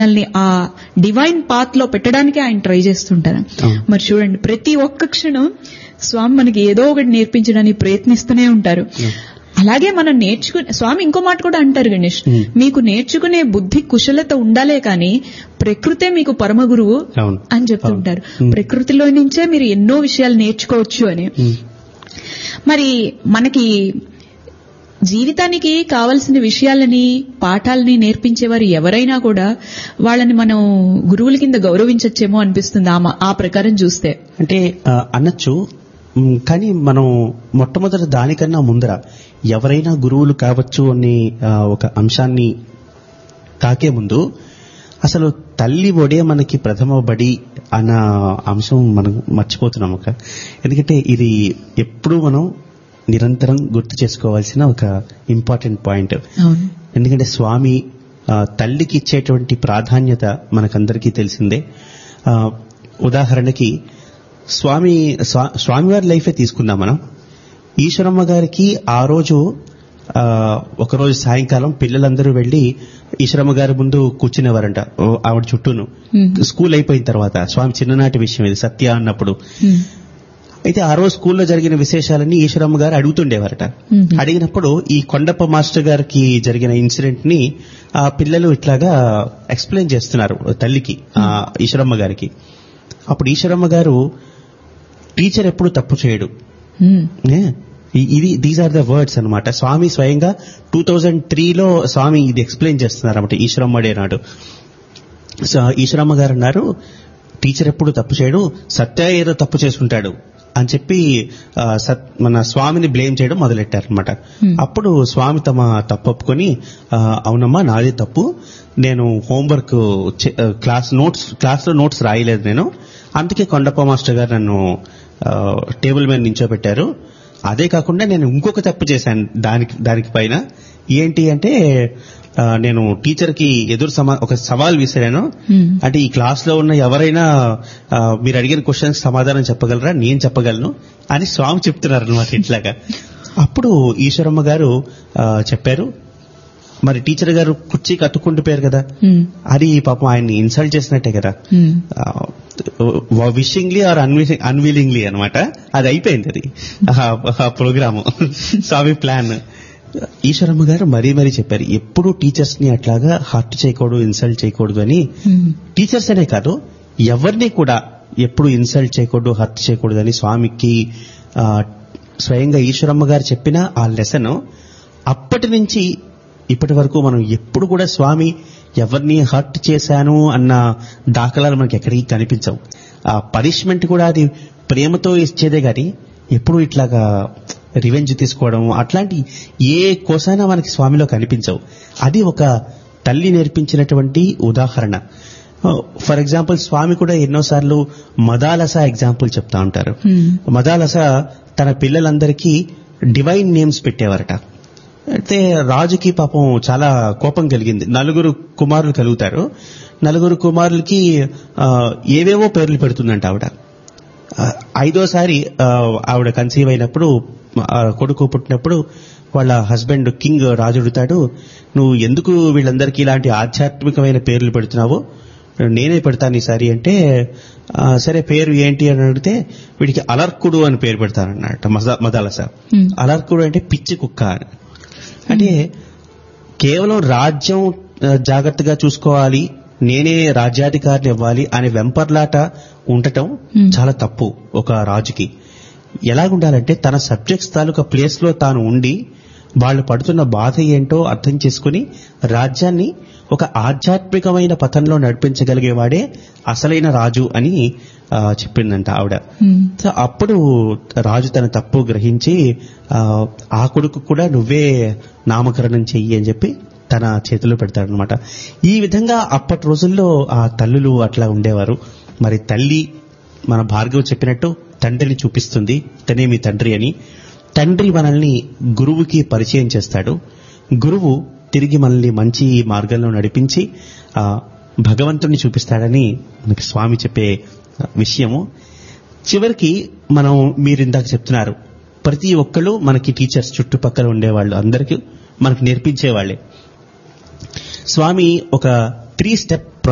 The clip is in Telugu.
మనల్ని ఆ డివైన్ పాత్ లో పెట్టడానికి ఆయన ట్రై చేస్తుంటారు అవును. మరి చూడండి ప్రతి ఒక్క క్షణం స్వామి మనకి ఏదో ఒకటి నేర్పించడానికి ప్రయత్నిస్తూనే ఉంటారు అలాగే మనం నేర్చుకునే స్వామి ఇంకో మాట కూడా అంటారు గణేష్ Hmm. మీకు నేర్చుకునే బుద్ధి కుశలత ఉండాలే కానీ ప్రకృతే మీకు పరమ గురువు అవును. అని చెప్తుంటారు Hmm. ప్రకృతిలో నుంచే మీరు ఎన్నో విషయాలు నేర్చుకోవచ్చు అని ఉమ్, మరి మనకి జీవితానికి కావలసిన విషయాలని పాఠాలని నేర్పించేవారు ఎవరైనా కూడా వాళ్ళని మనం గురువుల కింద గౌరవించచ్చేమో అనిపిస్తుంది ఆ మ- ఆ ప్రకారం చూస్తే అంటే ఆ, అనొచ్చు ఉమ్, కానీ మనం మొట్టమొదటి దానికన్నా ముందర ఎవరైనా గురువులు కావచ్చు అనే ఆ, ఒక అంశాన్ని తాకే ముందు అసలు తల్లి ఒడే మనకి ప్రథమ బడి అన్న అంశం మనం మర్చిపోతున్నాం ఒక ఎందుకంటే ఇది ఎప్పుడూ మనం నిరంతరం గుర్తు చేసుకోవాల్సిన ఒక ఇంపార్టెంట్ పాయింట్ అవును ఎందుకంటే స్వామి ఆ, తల్లికి ఇచ్చేటువంటి ప్రాధాన్యత మనకందరికీ తెలిసిందే ఆ, ఉదాహరణకి స్వామి స్వా- స్వామివారి లైఫే తీసుకుందాం మనం ఈశ్వరమ్మ గారికి ఆ రోజు ఆ, ఒకరోజు సాయంకాలం పిల్లలందరూ వెళ్లి ఈశ్వరమ్మ గారి ముందు కూర్చునేవారంట ఓ, ఆవిడ చుట్టూను Hmm. స్కూల్ అయిపోయిన తర్వాత స్వామి చిన్ననాటి విషయం ఇది సత్య అన్నప్పుడు Hmm. అయితే ఆ రోజు స్కూల్లో జరిగిన విశేషాలన్నీ ఈశ్వరమ్మ గారు అడుగుతుండేవారట మ్మ్. అడిగినప్పుడు ఈ కొండప్ప మాస్టర్ గారికి జరిగిన ఇన్సిడెంట్ ని ఆ పిల్లలు ఇట్లాగా ఎక్స్ప్లెయిన్ చేస్తున్నారు తల్లికి ఆ ఈశ్వరమ్మ గారికి అప్పుడు ఈశ్వరమ్మ గారు టీచర్ ఎప్పుడు తప్పు చేయడు Hmm. ఏ? ఇ- ఇది దీస్ ఆర్ ద వర్డ్స్ అన్నమాట స్వామి స్వయంగా టూ థౌజండ్ త్రీలో స్వామి ఇది ఎక్స్ప్లెయిన్ చేస్తున్నారు అనమాట ఈశ్వరమ్మ డే నాడు సో ఈశ్వరమ్మ గారు అన్నారు టీచర్ ఎప్పుడు తప్పు చేయడు సత్య ఏదో తప్పు చేసుంటాడు అని చెప్పి ఆ, సత్- మన స్వామిని బ్లేమ్ చేయడం మొదలెట్టారనమాట Hmm. అప్పుడు స్వామి తమ తప్పు ఒప్పుకొని ఆ, అవునమ్మా నాది తప్పు నేను హోంవర్క్ చే- ఆ, క్లాస్ నోట్స్ క్లాస్ లో నోట్స్ రాయలేదు నేను అందుకే కొండప్ప మాస్టర్ గారు నన్ను ఆ, టేబుల్ మీద నించోబెట్టారు అదే కాకుండా నేను ఇంకొక తప్పు చేశాను దానికి దానికి పైన ఏంటి అంటే ఆ, నేను టీచర్ కి ఎదురు సమా ఒక సవాల్ విసిరాను Hmm. అంటే ఈ క్లాస్ లో ఉన్న ఎవరైనా ఆ, మీరు అడిగిన క్వశ్చన్స్ సమాధానం చెప్పగలరా నేను చెప్పగలను అని స్వామి చెప్తున్నారు అనమాట ఇట్లాగా అప్పుడు ఈశ్వరమ్మ గారు ఆ, చెప్పారు మరి టీచర్ గారు కుర్చీ కట్టుకుంటూ పోయారు కదా Hmm. అది పాపం ఆయన్ని ఇన్సల్ట్ చేసినట్టే కదా Hmm. విషింగ్లీ ఆర్ అన్విలింగ్లీ అన్నమాట అది అయిపోయింది అది ఆ ప్రోగ్రామ్ స్వామి ప్లాన్ ఈశ్వరమ్మ గారు మరీ మరీ చెప్పారు ఎప్పుడు టీచర్స్ ని అట్లాగా హర్ట్ చేయకూడదు ఇన్సల్ట్ చేయకూడదు అని Hmm. టీచర్స్ అనే కాదు ఎవరిని కూడా ఎప్పుడు ఇన్సల్ట్ చేయకూడదు హర్ట్ చేయకూడదు అని స్వామికి ఆ, స్వయంగా ఈశ్వరమ్మ గారు చెప్పిన ఆ లెసన్ అప్పటి నుంచి ఇప్పటి వరకు మనం ఎప్పుడు కూడా స్వామి ఎవరిని హర్ట్ చేశాను అన్న దాఖలాలు మనకి ఎక్కడికి కనిపించవు ఆ పనిష్మెంట్ కూడా అది ప్రేమతో ఇచ్చేదే గాని ఎప్పుడు ఇట్లాగా రివెంజ్ తీసుకోవడం అట్లాంటి ఏ కోసైనా మనకి స్వామిలో కనిపించవు అది ఒక తల్లి నేర్పించినటువంటి ఉదాహరణ ఫర్ ఎగ్జాంపుల్ స్వామి కూడా ఎన్నోసార్లు మదాలస ఎగ్జాంపుల్ చెప్తా ఉంటారు Hmm. మదాలస తన పిల్లలందరికీ డివైన్ నేమ్స్ పెట్టేవారట అయితే రాజుకి పాపం చాలా కోపం కలిగింది నలుగురు కుమారులు కలుగుతారు నలుగురు కుమారులకి ఆ, ఏవేవో పేర్లు పెడుతుందంట ఆవిడ ఆ, ఐదోసారి ఆ, ఆవిడ కన్సీవ్ అయినప్పుడు ఆ, కొడుకు పుట్టినప్పుడు వాళ్ళ హస్బెండ్ కింగ్ రాజు అడుగుతాడు నువ్వు ఎందుకు వీళ్ళందరికీ ఇలాంటి ఆధ్యాత్మికమైన పేర్లు పెడుతున్నావు నేనే పెడతాను ఈసారి అంటే ఆ, సరే పేరు ఏంటి అని అడిగితే వీడికి అలర్కుడు అని పేరు పెడతానన్నట మజా మదాలస Hmm. అలర్కుడు అంటే పిచ్చి కుక్క అని అంటే కేవలం రాజ్యం ఆ, జాగ్రత్తగా చూసుకోవాలి నేనే రాజ్యాధికారిని ఇవ్వాలి అనే వెంపర్లాట ఉండటం Hmm. చాలా తప్పు ఒక రాజుకి ఎలాగుండాలంటే తన సబ్జెక్ట్స్ తాలూకా ప్లేస్ లో తాను ఉండి వాళ్ళు పడుతున్న బాధ ఏంటో అర్థం చేసుకుని రాజ్యాన్ని ఒక ఆధ్యాత్మికమైన పథంలో నడిపించగలిగేవాడే అసలైన రాజు అని ఆ, చెప్పిందంట ఆవిడ Hmm. సో అప్పుడు రాజు తన తప్పు గ్రహించి ఆ, ఆ కొడుకు కూడా నువ్వే నామకరణం చెయ్యి అని చెప్పి తన చేతిలో పెడతాడనమాట ఈ విధంగా అప్పటి రోజుల్లో ఆ తల్లులు అట్లా ఉండేవారు మరి తల్లి మన భార్గవ్ చెప్పినట్టు తండ్రిని చూపిస్తుంది తనే మీ తండ్రి అని తండ్రి మనల్ని గురువుకి పరిచయం చేస్తాడు గురువు తిరిగి మనల్ని మంచి మార్గంలో నడిపించి ఆ భగవంతుణ్ణి చూపిస్తాడని మనకి స్వామి చెప్పే విషయము చివరికి మనం మీరు ఇందాక చెప్తున్నారు ప్రతి ఒక్కళ్ళు మనకి టీచర్స్ చుట్టుపక్కల ఉండేవాళ్ళు అందరికీ మనకు నేర్పించేవాళ్ళే స్వామి ఒక త్రీ స్టెప్